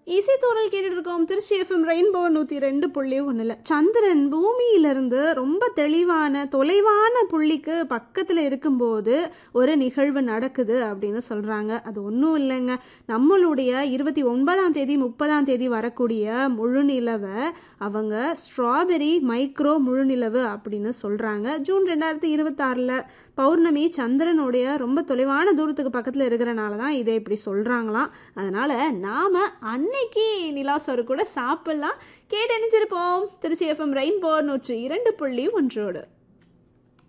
இசைத்தோரல் கேட்டுட்டு இருக்கோம் Trichy FM rainbow நூற்றி ரெண்டு புள்ளி ஒன்றில் சந்திரன் பூமியிலிருந்து ரொம்ப தெளிவான தொலைவான புள்ளிக்கு பக்கத்தில் இருக்கும்போது ஒரு நிகழ்வு நடக்குது அப்படின்னு சொல்கிறாங்க அது ஒன்றும் இல்லைங்க நம்மளுடைய இருபத்தி ஒன்பதாம் தேதி முப்பதாம் தேதி வரக்கூடிய முழுநிலவை அவங்க ஸ்ட்ராபெரி மைக்ரோ முழுநிலவு அப்படின்னு சொல்கிறாங்க ஜூன் ரெண்டாயிரத்தி இருபத்தாறில் பௌர்ணமி சந்திரனுடைய ரொம்ப தொலைவான தூரத்துக்கு பக்கத்தில் இருக்கிறனால தான் இதை இப்படி சொல்கிறாங்களாம் அதனால் நாம் அன்னைக்கு நிலாசோறு கூட சாப்பிட்லாம் கேட்டு நினைச்சிருப்போம் திருச்சி எஃப்எம் ரெயின்போ நூற்றி இரண்டு புள்ளி ஒன்றோடு